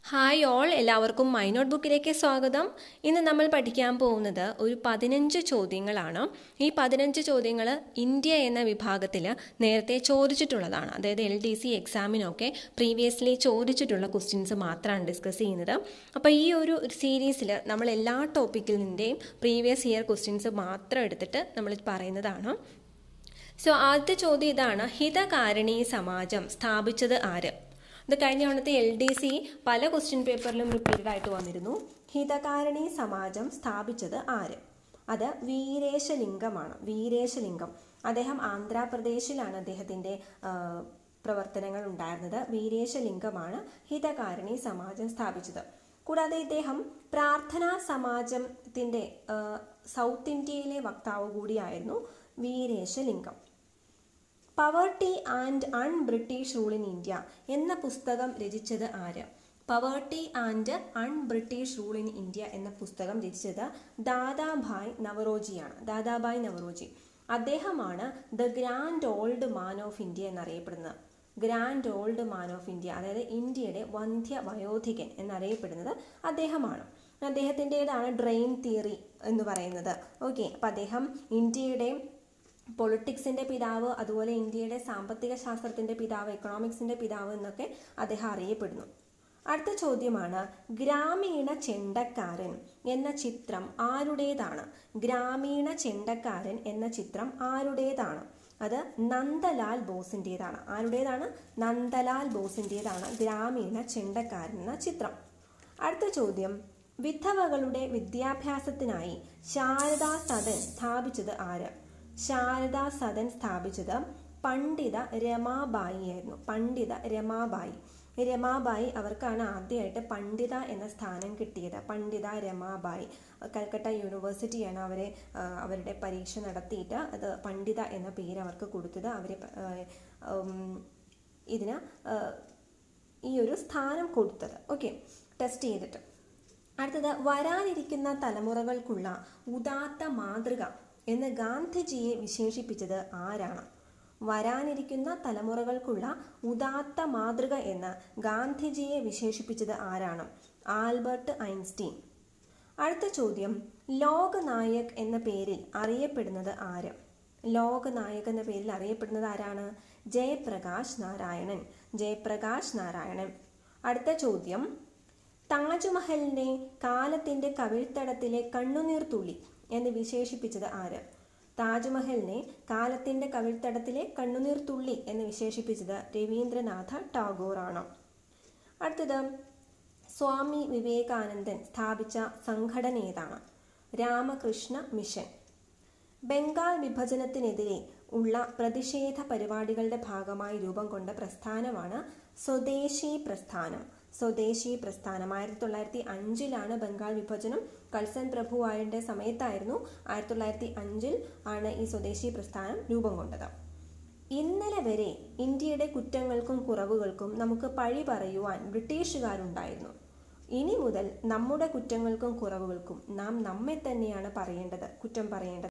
hi all എല്ലാവർക്കും my note ബുക്കിലേക്ക് സ്വാഗതം ഇന്ന് നമ്മൾ പഠിക്കാൻ പോകുന്നത് ഒരു പതിനഞ്ച് ചോദ്യങ്ങളാണ് ഈ പതിനഞ്ച് ചോദ്യങ്ങൾ ഇന്ത്യ എന്ന വിഭാഗത്തിൽ നേരത്തെ ചോദിച്ചിട്ടുള്ളതാണ് അതായത് എൽ ഡി സി എക്സാമിനൊക്കെ പ്രീവിയസ്ലി ചോദിച്ചിട്ടുള്ള ക്വസ്റ്റ്യൻസ് മാത്രമാണ് ഡിസ്കസ് ചെയ്യുന്നത് അപ്പോൾ ഈ ഒരു സീരീസിൽ നമ്മൾ എല്ലാ ടോപ്പിക്കിൽ നിന്റെയും പ്രീവിയസ് ഇയർ ക്വസ്റ്റ്യൻസ് മാത്രം എടുത്തിട്ട് നമ്മൾ പറയുന്നതാണ് സോ ആദ്യത്തെ ചോദ്യം ഇതാണ് ഹിതകാരണി സമാജം സ്ഥാപിച്ചത് ആര് ഇത് കഴിഞ്ഞ തവണത്തെ എൽ ഡി സി പല ക്വസ്റ്റ്യൻ പേപ്പറിലും റിപ്പീറ്റഡ് ആയിട്ട് വന്നിരുന്നു ഹിതകാരണി സമാജം സ്ഥാപിച്ചത് ആര് അത് വീരേശലിംഗമാണ് വീരേശലിംഗം അദ്ദേഹം ആന്ധ്രാപ്രദേശിലാണ് അദ്ദേഹത്തിൻ്റെ പ്രവർത്തനങ്ങൾ ഉണ്ടായിരുന്നത് വീരേശലിംഗമാണ് ഹിതകാരണി സമാജം സ്ഥാപിച്ചത് കൂടാതെ ഇദ്ദേഹം പ്രാർത്ഥനാ സമാജത്തിൻ്റെ സൗത്ത് ഇന്ത്യയിലെ വക്താവ് കൂടിയായിരുന്നു Veeresalingam poverty and un British rule in India എന്ന പുസ്തകം രചിച്ചത് ആര് poverty and un British rule in India എന്ന പുസ്തകം രചിച്ചത് ദാദാഭായ് നവറോജിയാണ് ദാദാഭായ് നവറോജി അദ്ദേഹമാണ് the grand old man of India എന്നറിയപ്പെടുന്നത് grand old man of India അതായത് ഇന്ത്യയുടെ വന്ധ്യ വയോധികൻ എന്നറിയപ്പെടുന്നത് അദ്ദേഹമാണ് അദ്ദേഹത്തിൻ്റെതാണ് ഡ്രെയിൻ തിയറി എന്ന് പറയുന്നത് ഓക്കെ അപ്പം അദ്ദേഹം ഇന്ത്യയുടെ പൊളിറ്റിക്സിന്റെ പിതാവ് അതുപോലെ ഇന്ത്യയുടെ സാമ്പത്തിക ശാസ്ത്രത്തിന്റെ പിതാവ് എക്കണോമിക്സിന്റെ പിതാവ് എന്നൊക്കെ അദ്ദേഹം അറിയപ്പെടുന്നു അടുത്ത ചോദ്യമാണ് ഗ്രാമീണ ചെണ്ടക്കാരൻ എന്ന ചിത്രം ആരുടേതാണ് ഗ്രാമീണ ചെണ്ടക്കാരൻ എന്ന ചിത്രം ആരുടേതാണ് അത് നന്ദലാൽ ബോസിൻ്റെതാണ് ആരുടേതാണ് നന്ദലാൽ ബോസിൻ്റെതാണ് ഗ്രാമീണ ചെണ്ടക്കാരൻ എന്ന ചിത്രം അടുത്ത ചോദ്യം വിധവകളുടെ വിദ്യാഭ്യാസത്തിനായി ശാരദാ സദൻ സ്ഥാപിച്ചത് ആര് ശാരദാ സദൻ സ്ഥാപിച്ചത് പണ്ഡിത രമാബായി ആയിരുന്നു പണ്ഡിത രമാബായി രമാബായി അവർക്കാണ് ആദ്യമായിട്ട് പണ്ഡിത എന്ന സ്ഥാനം കിട്ടിയത് പണ്ഡിത രമാബായി കൽക്കട്ട യൂണിവേഴ്സിറ്റിയാണ് അവരെ അവരുടെ പരീക്ഷ നടത്തിയിട്ട് അത് പണ്ഡിത എന്ന പേര് അവർക്ക് കൊടുത്തത് അവരെ ഇതിന് ഈ ഒരു സ്ഥാനം കൊടുത്തത് ഓക്കെ ടെസ്റ്റ് ചെയ്തിട്ട് അടുത്തത് വരാനിരിക്കുന്ന തലമുറകൾക്കുള്ള ഉദാത്ത മാതൃക എന്ന് ഗാന്ധിജിയെ വിശേഷിപ്പിച്ചത് ആരാണ് വരാനിരിക്കുന്ന തലമുറകൾക്കുള്ള ഉദാത്ത മാതൃക എന്ന് ഗാന്ധിജിയെ വിശേഷിപ്പിച്ചത് ആരാണ് ആൽബർട്ട് ഐൻസ്റ്റീൻ അടുത്ത ചോദ്യം ലോകനായക് എന്ന പേരിൽ അറിയപ്പെടുന്നത് ആര് ലോകനായക് എന്ന പേരിൽ അറിയപ്പെടുന്നത് ആരാണ് ജയപ്രകാശ് നാരായണൻ ജയപ്രകാശ് നാരായണൻ അടുത്ത ചോദ്യം താജ്മഹലിനെ കാലത്തിന്റെ കവിൾത്തടത്തിലെ കണ്ണുനീർ തുള്ളി എന്ന് വിശേഷിപ്പിച്ചത് ആര് താജ്മഹലിനെ കാലത്തിന്റെ കവിൾത്തടത്തിലെ കണ്ണുനീർ തുള്ളി എന്ന് വിശേഷിപ്പിച്ചത് രവീന്ദ്രനാഥ ടാഗോർ ആണ് അടുത്തത് സ്വാമി വിവേകാനന്ദൻ സ്ഥാപിച്ച സംഘടന ഏതാണ് രാമകൃഷ്ണ മിഷൻ ബംഗാൾ വിഭജനത്തിനെതിരെ ഉള്ള പ്രതിഷേധ പരിപാടികളുടെ ഭാഗമായി രൂപം കൊണ്ട പ്രസ്ഥാനമാണ് സ്വദേശി പ്രസ്ഥാനം സ്വദേശി പ്രസ്ഥാനം ആയിരത്തി തൊള്ളായിരത്തി അഞ്ചിലാണ് ബംഗാൾ വിഭജനം കൾസൻ പ്രഭുവായുടെ സമയത്തായിരുന്നു ആയിരത്തി തൊള്ളായിരത്തി അഞ്ചിൽ ആണ് ഈ സ്വദേശി പ്രസ്ഥാനം രൂപം കൊണ്ടത് ഇന്നലെ വരെ ഇന്ത്യയുടെ കുറ്റങ്ങൾക്കും കുറവുകൾക്കും നമുക്ക് പഴി പറയുവാൻ ബ്രിട്ടീഷുകാരുണ്ടായിരുന്നു ഇനി മുതൽ നമ്മുടെ കുറ്റങ്ങൾക്കും കുറവുകൾക്കും നാം നമ്മെ തന്നെയാണ് പറയേണ്ടത് കുറ്റം പറയേണ്ടത്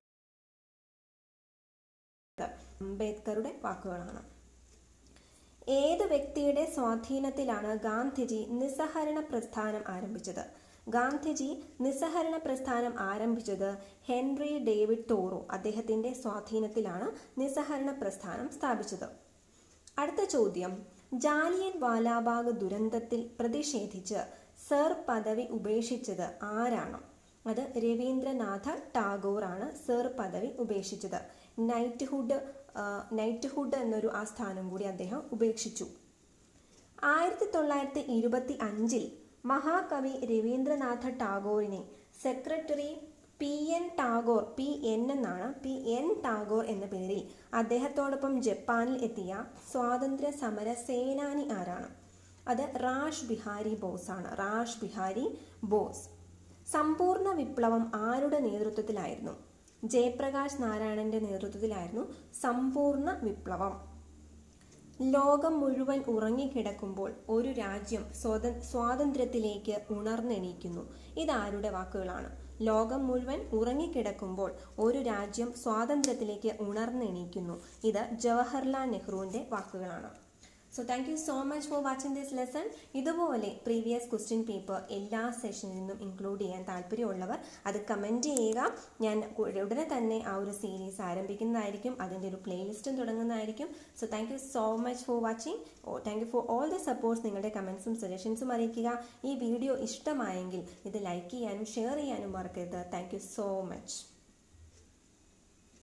അംബേദ്കറുടെ വാക്കുകളാണ് ഏത് വ്യക്തിയുടെ സ്വാധീനത്തിലാണ് ഗാന്ധിജി നിസ്സഹരണ പ്രസ്ഥാനം ആരംഭിച്ചത് ഗാന്ധിജി നിസ്സഹരണ പ്രസ്ഥാനം ആരംഭിച്ചത് ഹെൻറി ഡേവിഡ് തോറോ അദ്ദേഹത്തിന്റെ സ്വാധീനത്തിലാണ് നിസ്സഹരണ പ്രസ്ഥാനം സ്ഥാപിച്ചത് അടുത്ത ചോദ്യം ജാലിയൻ വാലാബാഗ് ദുരന്തത്തിൽ പ്രതിഷേധിച്ച് സർ പദവി ഉപേക്ഷിച്ചത് ആരാണ് അത് രവീന്ദ്രനാഥ ടാഗോർ ആണ് സർ പദവി ഉപേക്ഷിച്ചത് നൈറ്റ്ഹുഡ് നൈറ്റ്ഹുഡ് എന്നൊരു ആ സ്ഥാനം കൂടി അദ്ദേഹം ഉപേക്ഷിച്ചു ആയിരത്തി തൊള്ളായിരത്തി ഇരുപത്തി അഞ്ചിൽ മഹാകവി രവീന്ദ്രനാഥ ടാഗോറിനെ secretary P N Tagore P N എന്നാണ് പി എൻ ടാഗോർ എന്ന പേരിൽ അദ്ദേഹത്തോടൊപ്പം ജപ്പാനിൽ എത്തിയ സ്വാതന്ത്ര്യ സമര സേനാനി ആരാണ് അത് റാഷ് ബിഹാരി ബോസ് ആണ് റാഷ് ബിഹാരി ബോസ് സമ്പൂർണ്ണ വിപ്ലവം ആരുടെ നേതൃത്വത്തിലായിരുന്നു ജയപ്രകാശ് നാരായണന്റെ നേതൃത്വത്തിലായിരുന്നു സമ്പൂർണ്ണ വിപ്ലവം ലോകം മുഴുവൻ ഉറങ്ങിക്കിടക്കുമ്പോൾ ഒരു രാജ്യം സ്വത സ്വാതന്ത്ര്യത്തിലേക്ക് ഉണർന്നെണീക്കുന്നു ഇതാരുടെ വാക്കുകളാണ് ലോകം മുഴുവൻ ഉറങ്ങിക്കിടക്കുമ്പോൾ ഒരു രാജ്യം സ്വാതന്ത്ര്യത്തിലേക്ക് ഉണർന്നെണീക്കുന്നു ഇത് ജവഹർലാൽ നെഹ്റുവിന്റെ വാക്കുകളാണ് so thank you so much for watching this lesson ഇതുപോലെ പ്രീവിയസ് ക്വസ്റ്റ്യൻ പേപ്പർ എല്ലാ സെഷനിൽ നിന്നും ഇൻക്ലൂഡ് ചെയ്യാൻ താല്പര്യമുള്ളവർ അത് കമൻറ്റ് ചെയ്യുക ഞാൻ ഉടനെ തന്നെ ആ ഒരു സീരീസ് ആരംഭിക്കുന്നതായിരിക്കും അതിൻ്റെ ഒരു പ്ലേലിസ്റ്റും തുടങ്ങുന്നതായിരിക്കും so thank you so much for watching thank you for all the supports നിങ്ങളുടെ കമൻസും സജഷൻസും അറിയിക്കുക ഈ വീഡിയോ ഇഷ്ടമായെങ്കിൽ ഇത് ലൈക്ക് ചെയ്യാനും ഷെയർ ചെയ്യാനും മറക്കരുത് താങ്ക് യു സോ മച്ച്